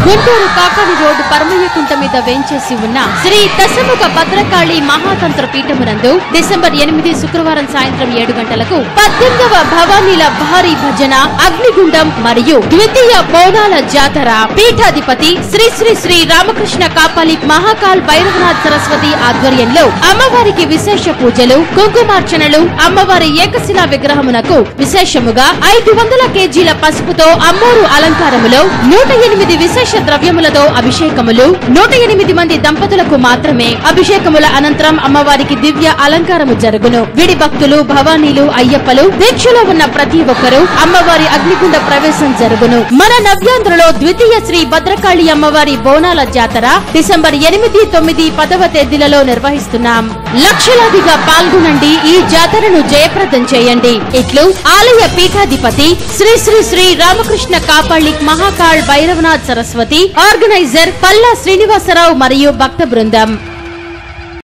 Guntur Kakani road పరమయ్యకుంట మీద వేంచేసి ఉన్న శ్రీ దశముఖ భద్రకాళి మహాతంత్ర పీఠమునందు డిసెంబర్ ఎనిమిది శుక్రవారం సాయంత్రం ఏడు గంటలకు పద్దెనిమిదవ భవానీల భారీ భజన అగ్నిగుండం మరియు ద్వితీయ బోనాల జాతర పీఠాధిపతి శ్రీ శ్రీ శ్రీ రామకృష్ణ కాపాలి మహాకాల్ భైరవనాథ్ సరస్వతి ఆధ్వర్యంలో అమ్మవారికి విశేష పూజలు కుంకుమార్చనలు అమ్మవారి ఏకశిలా విగ్రహమునకు విశేషముగా ఐదు వందల కేజీల పసుపుతో అమ్మోరు అలంకారములో నూట ఎనిమిది విశేష ద్రవ్యములతో అభిషేకములు నూట ఎనిమిది మంది దంపతులకు మాత్రమే అభిషేకముల అనంతరం అమ్మవారికి దివ్య అలంకారము జరుగును విడి భక్తులు భవానీలు అయ్యప్పలు దీక్షలో ఉన్న ప్రతి ఒక్కరూ అమ్మవారి అగ్నిగుండ ప్రవేశం జరుగును మన నవ్యాంధ్రలో ద్వితీయ శ్రీ భద్రకాళి అమ్మవారి బోనాల జాతర డిసెంబర్ ఎనిమిది తొమ్మిది పదవ తేదీలలో నిర్వహిస్తున్నాం లక్షలాదిగా పాల్గొనండి ఈ జాతరను జయప్రదం చేయండి ఇట్లు ఆలయ పీఠాధిపతి శ్రీ శ్రీ శ్రీ రామకృష్ణ కాపాళి మహాకాళ్ భైరవనాథ్ సరస్వతి ఆర్గనైజర్ పల్లా శ్రీనివాసరావు మరియు భక్త బృందం